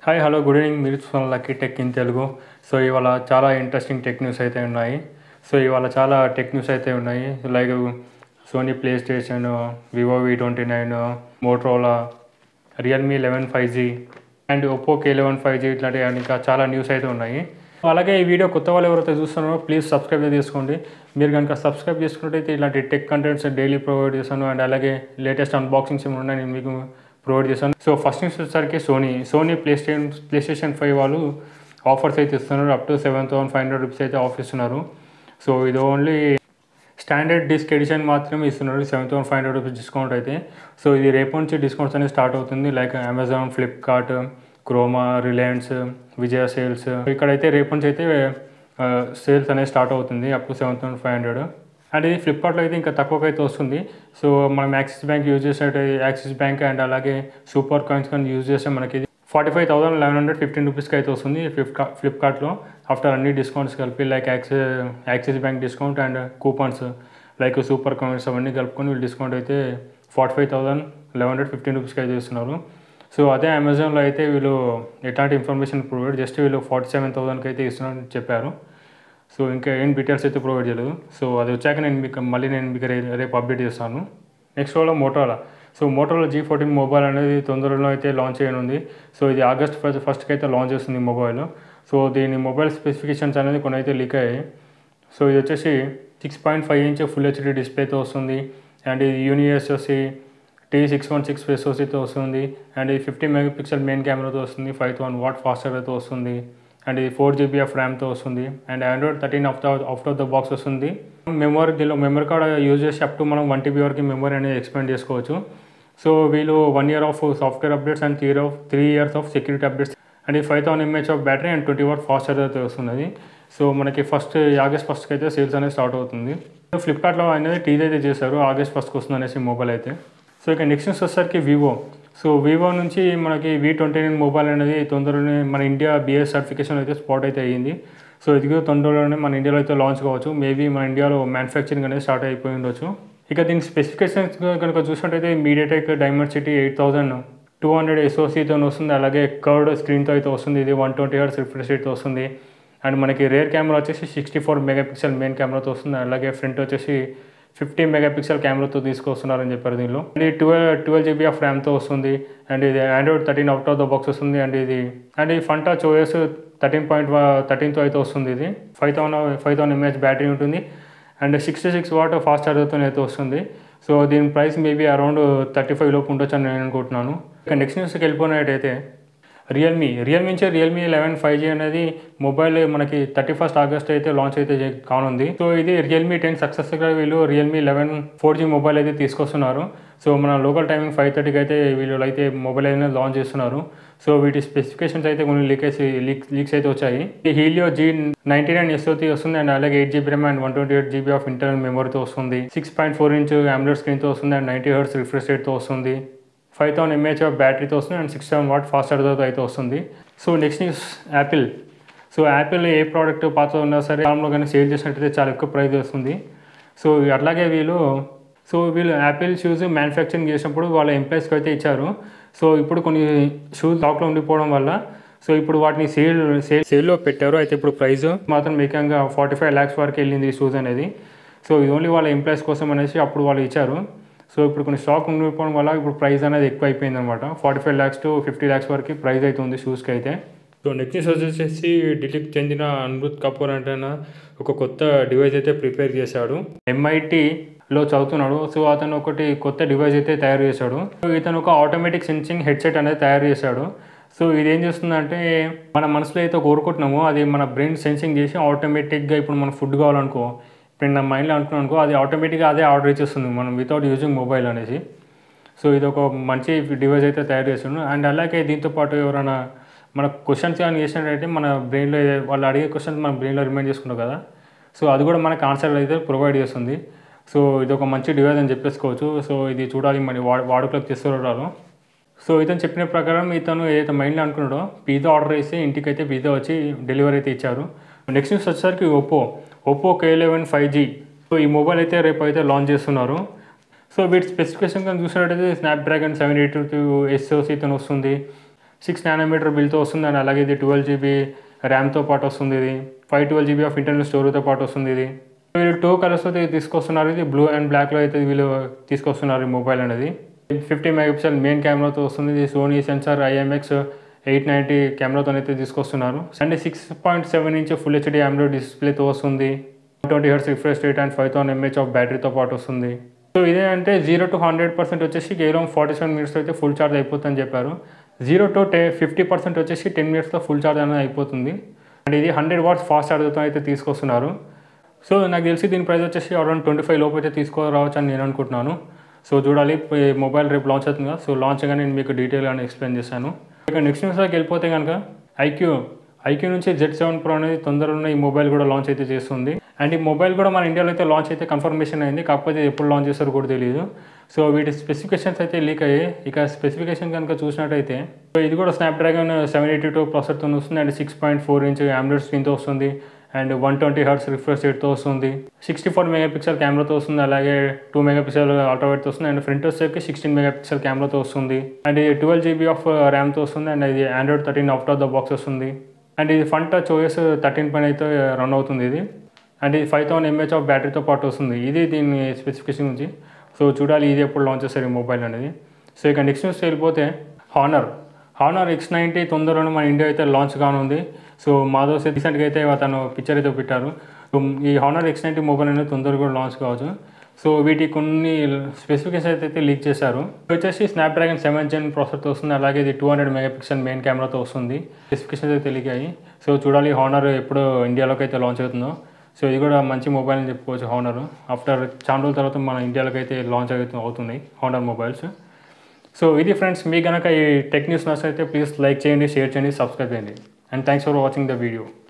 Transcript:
hi hello good evening మీరు చూస్తున్న Lucky Tech in Telugu so ఇవాళ చాలా ఇంట్రెస్టింగ్ టెక్ న్యూస్ అయితే ఉన్నాయి సో ఇవాళ చాలా టెక్ న్యూస్ అయితే ఉన్నాయి like Sony PlayStation Vivo V twenty nine Motorola Realme eleven five G and Oppo K eleven five G ఇట్లాంటి ఇంకా చాలా న్యూస్ అయితే ఉన్నాయి అలాగే ఈ వీడియో కొత్త వాళ్ళు ఎవరైతే చూస్తున్నారో ప్లీజ్ సబ్స్క్రైబ్ చేసుకోండి మీరు కనుక సబ్స్క్రైబ్ చేసుకున్నట్టయితే ఇలాంటి టెక్ కంటెంట్స్ డైలీ ప్రొవైడ్ చేస్తాను అండ్ అలాగే లేటెస్ట్ అన్బాక్సింగ్స్ ఏమైనా ఉన్నాయి నేను మీకు ప్రొవైడ్ చేశాను సో ఫస్ట్ న్యూస్ వచ్చేసరికి Sony Sony PlayStation PlayStation five వాళ్ళు ఆఫర్స్ అయితే ఇస్తున్నారు up to seven thousand five hundred rupees అయితే ఆఫర్ ఇస్తున్నారు సో ఇది ఓన్లీ స్టాండర్డ్ డిస్క్ ఎడిషన్ మాత్రమే ఇస్తున్నారు seven thousand five hundred rupees discount అయితే సో ఇది రేపు నుంచి డిస్కౌంట్స్ అనేది స్టార్ట్ అవుతుంది like Amazon Flipkart Croma Reliance Vijay sales ఇక్కడైతే రేపు నుంచి అయితే సేల్స్ అనేది స్టార్ట్ అవుతుంది up to seven thousand five hundred and ఇది ఫ్లిప్కార్ట్లో అయితే ఇంకా తక్కువకి అయితే వస్తుంది సో మనం యాక్సిస్ బ్యాంక్ యూజ్ చేసినట్టు యాక్సిస్ బ్యాంక్ అండ్ అలాగే సూపర్ కాయిన్స్ కానీ యూజ్ చేస్తే మనకి forty five thousand eleven hundred fifteen రూపీస్కి అయితే వస్తుంది ఫ్లిప్కా ఫ్లిప్కార్ట్లో ఆఫ్టర్ అన్ని డిస్కౌంట్స్ కలిపి like Axis Axis bank discount and coupons like super coins అవన్నీ కలుపుకొని వీళ్ళు డిస్కౌంట్ అయితే forty five thousand eleven hundred fifteen రూపీస్కి అయితే ఇస్తున్నారు సో అదే అమెజాన్లో అయితే వీళ్ళు ఎట్లాంటి ఇన్ఫర్మేషన్ ప్రొవైడ్ జస్ట్ వీళ్ళు ఫార్టీ సెవెన్ థౌసండ్కి అయితే ఇస్తున్నారని చెప్పారు సో ఇంకా ఏం డీటెయిల్స్ అయితే ప్రొవైడ్ చేయలేదు సో అది వచ్చాక నేను మీకు మళ్ళీ నేను మీకు రే- రేపు అప్డేట్ చేస్తాను నెక్స్ట్ వాళ్ళ మోటోలా సో మోటోలో జీ ఫోర్టీన్ మొబైల్ అనేది తొందరలో అయితే లాంచ్ చేయనుంది సో ఇది ఆగస్ట్ ఫస్ట్ ఫస్ట్కి అయితే లాంచ్ చేస్తుంది ఈ మొబైల్ సో దీని మొబైల్ స్పెసిఫికేషన్స్ అనేది కొన్ని అయితే లీక్ అయ్యాయి సో ఇది వచ్చేసి six point five inch full HD డిస్ప్లేతో వస్తుంది అండ్ ఇది Unisoc T six one six ఎస్ఓసితో వస్తుంది అండ్ ఇది ఫిఫ్టీ మెగా పిక్సెల్ మెయిన్ కెమెరాతో వస్తుంది ఫైవ్ థౌసండ్ వాట్ ఫాస్టర్తో వస్తుంది అండ్ ఇది ఫోర్ జీబీ ఆఫ్ ర్యామ్తో వస్తుంది and Android thirteen of the out of the box వస్తుంది మెమరీ దీనిలో మెమరీ కార్డ్ యూజ్ చేసి అప్ టు మనం వన్ టీబీ వరకు మెమరీ అనేది ఎక్స్పెండ్ చేసుకోవచ్చు సో వీళ్ళు one year of software updates and three of three years of security updates and five thousand MH of battery and twenty watt fast అయితే వస్తున్నది so మనకి first August ఫస్ట్కి అయితే sales అనేది స్టార్ట్ అవుతుంది ఫ్లిప్కార్ట్లో అనేది టీజ్ అయితే చేశారు ఆగస్ట్ ఫస్ట్కి వస్తుంది అనేసి మొబైల్ అయితే సో ఇక నెక్స్ట్ న్యూస్ వచ్చేసరికి వివో సో వివో నుంచి మనకి వి ట్వంటీ నైన్ మొబైల్ అనేది తొందరలోనే మన ఇండియా బిఎస్ సర్టిఫికేషన్ అయితే స్పాట్ అయితే అయ్యింది సో ఇది కూడా తొందరలోనే మన ఇండియాలో అయితే లాంచ్ కావచ్చు మేబీ మన ఇండియాలో మ్యానుఫ్యాక్చరింగ్ అనేది స్టార్ట్ అయిపోయి ఉండొచ్చు ఇక దీని స్పెసిఫికేషన్స్ కనుక చూసినట్టయితే MediaTek Dimensity eight thousand two hundred ఎస్ఓసీతో వస్తుంది అలాగే కర్డ్ స్క్రీన్తో అయితే వస్తుంది ఇది వన్ ట్వంటీ హర్ట్స్ రిఫ్రెష్ రేట్తో వస్తుంది అండ్ మనకి రేర్ కెమెరా వచ్చేసి సిక్స్టీ ఫోర్ మెగాపిక్సెల్ మెయిన్ కెమెరాతో వస్తుంది అలాగే ఫ్రంట్ వచ్చేసి ఫిఫ్టీ మెగాపిక్సెల్ కెమెరాతో తీసుకొస్తున్నారని చెప్పారు దీనిలో and twelve twelve GB of ర్యామ్తో వస్తుంది అండ్ ఇది Android thirteen out of the box వస్తుంది అండ్ ఇది అండ్ ఈ ఫంటా చోయస్ థర్టీన్ పాయింట్ థర్టీన్తో అయితే వస్తుంది ఇది five thousand five thousand MAH battery ఉంటుంది and sixty six watt fast ఛార్జర్తో అయితే వస్తుంది సో దీని price maybe around thirty five లోపు ఉండొచ్చు అని నేను అనుకుంటున్నాను ఇక నెక్స్ట్ న్యూస్కి వెళ్ళిపోయినట్టయితే రియల్మీ రియల్మీ నుంచి రియల్మీ లెవెన్ ఫైవ్ జీ అనేది మొబైల్ మనకి థర్టీ ఫస్ట్ ఆగస్ట్ అయితే లాంచ్ అయితే చే- కానుంది సో ఇది రియల్మీ టెన్ సక్సెస్గా వీళ్ళు Realme eleven four G mobile అయితే తీసుకొస్తున్నారు సో మన లోకల్ టైమింగ్ ఫైవ్ థర్టీకి అయితే వీళ్ళు అయితే మొబైల్ అయితే లాంచ్ చేస్తున్నారు సో వీటి స్పెసిఫికేషన్స్ అయితే కొన్ని లీకేజ్ లీక్ లీక్స్ అయితే వచ్చాయి ఈ హీలియో జీ నైన్టీ నైన్ ఎస్ఓతి వస్తుంది అండ్ అలాగే eight GB RAM and one twenty eight GB of internal మెమరీతో వస్తుంది six point four inch AMOLED స్క్రీన్తో వస్తుంది అండ్ నైంటీ హర్ట్స్ రిఫ్రెష్ రేట్తో వస్తుంది ఫైవ్ థౌసండ్ ఎంఏహెచ్ ఆఫ్ బ్యాటరీతో వస్తుంది and six seven watt fast ఛార్జర్తో అయితే వస్తుంది so next news Apple so Apple ఏ ప్రోడక్ట్ పాత ఉన్నా సరే దానిలో కానీ సేల్ చేసినట్టయితే చాలా ఎక్కువ ప్రైస్ వస్తుంది సో అట్లాగే వీళ్ళు సో వీళ్ళు యాపిల్ షూస్ మ్యానుఫ్యాక్చరింగ్ చేసినప్పుడు వాళ్ళ ఎంప్లాయీస్కి అయితే ఇచ్చారు సో ఇప్పుడు కొన్ని షూస్ స్టాక్లో ఉండిపోవడం వల్ల సో ఇప్పుడు వాటిని సేల్ సేల్ సేల్లో పెట్టారు అయితే ఇప్పుడు ప్రైస్ మాత్రం ఏకంగా ఫార్టీ ఫైవ్ ల్యాక్స్ వరకు వెళ్ళింది ఈ షూస్ అనేది సో ఇది ఓన్లీ వాళ్ళ ఎంప్లాయీస్ కోసం అనేసి అప్పుడు వాళ్ళు ఇచ్చారు సో ఇప్పుడు కొన్ని స్టాక్ ఉండిపోవడం వల్ల ఇప్పుడు ప్రైస్ అనేది ఎక్కువ అయిపోయింది అనమాట forty five lakhs to fifty lakhs వరకు ప్రైస్ అవుతుంది షూస్కి అయితే సో నెక్స్ట్ న్యూస్ వచ్చేసి ఢిల్లీకి చెందిన అనిరుద్ కపూర్ అంటే ఆయన ఒక కొత్త డివైస్ అయితే ప్రిపేర్ చేశాడు ఎంఐటిలో చదువుతున్నాడు సో అతను ఒకటి కొత్త డివైస్ అయితే తయారు చేశాడు సో ఇతను ఒక ఆటోమేటిక్ సెన్సింగ్ హెడ్సెట్ అనేది తయారు చేశాడు సో ఇది ఏం చేస్తుందంటే మన మనసులో అయితే కోరుకుంటున్నామో అది మన బ్రెయిన్ సెన్సింగ్ చేసి ఆటోమేటిక్గా ఇప్పుడు మన ఫుడ్ కావాలనుకో ఇప్పుడు నా మైండ్లో అనుకున్నాను అనుకో అది ఆటోమేటిక్గా అదే ఆర్డర్ ఇచ్చేస్తుంది మనం వితౌట్ యూజింగ్ మొబైల్ అనేసి సో ఇది ఒక మంచి డివైస్ అయితే తయారు చేస్తున్నాను అండ్ అలాగే దీంతో పాటు ఎవరైనా మన క్వశ్చన్స్ కానీ చేసినట్టయితే మన బ్రెయిన్లో వాళ్ళు అడిగే క్వశ్చన్స్ మన బ్రెయిన్లో రిమైండ్ చేసుకుంటాం కదా సో అది కూడా మనకు ఆన్సర్ అయితే ప్రొవైడ్ చేస్తుంది సో ఇది ఒక మంచి డివైస్ అని చెప్పేసుకోవచ్చు సో ఇది చూడాలి మరి వాడు వాడుకలోకి తీసుకురావడం సో ఇతను చెప్పిన ప్రకారం ఇతను ఏదైతే మైండ్లో అనుకున్నాడో పిజ్జా ఆర్డర్ చేసి ఇంటికి అయితే పిజ్జా వచ్చి డెలివరీ అయితే ఇచ్చారు నెక్స్ట్ న్యూస్ వచ్చేసరికి Oppo Oppo K eleven five G so ఈ మొబైల్ అయితే రేపు అయితే లాంచ్ చేస్తున్నారు సో వీటి స్పెసిఫికేషన్ కానీ చూసినట్టయితే స్నాప్డ్రాగన్ సెవెన్ ఎయిట్ టూ ఎస్ఓసీతో వస్తుంది సిక్స్ నానోమీటర్ బిల్తో వస్తుంది అండ్ అలాగే ఇది ట్వెల్వ్ జీబీ ర్యామ్తో పాటు వస్తుంది ఇది five twelve GB of internal స్టోరేజ్తో పాటు వస్తుంది ఇది వీళ్ళు టూ కలర్స్ అయితే తీసుకొస్తున్నారు ఇది బ్లూ అండ్ బ్లాక్లో అయితే వీళ్ళు తీసుకొస్తున్నారు ఈ మొబైల్ అనేది ఫిఫ్టీ మెగాపిక్సెల్ మెయిన్ కెమెరాతో వస్తుంది ఇది Sony sensor IMX eight ninety కెమెరాతో అయితే తీసుకొస్తున్నారు and six point seven inch full HD AMOLED డిస్ప్లేతో వస్తుంది twenty hertz refresh rate and five thousand MH of బ్యాటరీతో పాటు వస్తుంది సో ఇదే అంటే జీరో టు హండ్రెడ్ పర్సెంట్ వచ్చేసి కేవలం ఫార్టీ సెవెన్ మినిట్స్ అయితే ఫుల్ ఛార్జ్ అయిపోతుందని చెప్పారు జీరో టు టె ఫిఫ్టీ పర్సెంట్ వచ్చేసి టెన్ మినిట్స్లో ఫుల్ ఛార్జ్ అనేది అయిపోతుంది అండ్ ఇది హండ్రెడ్ వాట్స్ ఫాస్ట్ ఛార్జ్తో అయితే తీసుకొస్తున్నారు సో నాకు తెలిసి దీని ప్రైస్ వచ్చేసి అరౌండ్ ట్వంటీ ఫైవ్ లోపు అయితే తీసుకురావచ్చు అని నేను అనుకుంటున్నాను సో చూడాలి ఈ మొబైల్ రేపు లాంచ్ అవుతుంది కదా సో లాంచ్ కానీ నేను మీకు డీటెయిల్గా ఎక్స్ప్లెయిన్ చేశాను ఇక నెక్స్ట్ న్యూస్లోకి వెళ్ళిపోతే కనుక ఐక్యూ ఐక్యూ నుంచి జెడ్ సెవెన్ ప్రో అనేది తొందరలో ఈ మొబైల్ కూడా లాంచ్ అయితే చేస్తుంది అండ్ ఈ మొబైల్ కూడా మన ఇండియాలో అయితే లాంచ్ అయితే కన్ఫర్మేషన్ అయింది కాకపోతే ఎప్పుడు లాంచ్ చేస్తారో కూడా తెలియదు సో వీటి స్పెసిఫికేషన్స్ అయితే లీక్ అయ్యాయి ఇక స్పెసిఫికేషన్ కనుక చూసినట్టయితే సో ఇది కూడా స్నాప్డ్రాగన్ సెవెన్ ఎయిటీ టూ ప్రాసెసర్తో వస్తుంది and six point four inch AMOLED స్క్రీన్తో వస్తుంది and one twenty hertz refresh రేట్తో వస్తుంది సిక్స్టీ ఫోర్ మెగాపిక్సెల్ కెమెరాతో వస్తుంది అలాగే టూ మెగాపిక్సెల్ అల్ట్రావైట్తో వస్తుంది అండ్ ఫ్రంట్ వచ్చేసరికి సిక్స్టీన్ మెగాపిక్సెల్ కెమెరాతో వస్తుంది అండ్ ఇది ట్వెల్వ్ జీబీ ఆఫ్ ర్యామ్తో వస్తుంది అండ్ ఇది Android thirteen out of the box వస్తుంది అండ్ ఇది ఫన్ టచ్ ఓఎస్ థర్టీన్ పైన అయితే రన్ అవుతుంది ఇది అండ్ ఇది ఫైవ్ థౌసండ్ ఎంహెచ్ ఆఫ్ బ్యాటరీతో పాటు వస్తుంది ఇది దీని స్పెసిఫికేషన్ నుంచి సో చూడాలి ఇది ఎప్పుడు లాంచ్ చేస్తారు ఈ మొబైల్ అనేది సో ఇక నెక్స్ట్ న్యూస్ వెళ్ళిపోతే హానర్ హానర్ ఎక్స్ నైంటీ తొందరలో మన ఇండియా అయితే లాంచ్ కానుంది సో మాధవ్ రీసెంట్గా అయితే తను పిక్చర్ అయితే పెట్టారు సో ఈ హానర్ ఎక్స్ నైంటీ మొబైల్ అనేది తొందరగా కూడా లాంచ్ కావచ్చు సో వీటి కొన్ని స్పెసిఫికేషన్స్ అయితే లీక్ చేశారు ఇది వచ్చేసి స్నాప్డ్రాగన్ సెవెన్ జెన్ ప్రాసెసర్తో వస్తుంది అలాగే ఇది టూ హండ్రెడ్ మెగాపిక్సెల్ మెయిన్ కెమెరాతో వస్తుంది స్పెసిఫికేషన్స్ అయితే లీక్ అయ్యాయి సో చూడాలి హానర్ ఎప్పుడు ఇండియాలోకి అయితే లాంచ్ అవుతుందో సో ఇది కూడా మంచి మొబైల్ అని చెప్పుకోవచ్చు హానర్ ఆఫ్టర్ చాలా రోజుల తర్వాత మన ఇండియాలోకి అయితే లాంచ్ అవుతు అవుతున్నాయి హానర్ మొబైల్స్ సో ఇది ఫ్రెండ్స్ మీ కనుక ఈ టెక్ న్యూస్ నచ్చితే ప్లీజ్ లైక్ చేయండి షేర్ చేయండి సబ్స్క్రైబ్ చేయండి and thanks for watching the video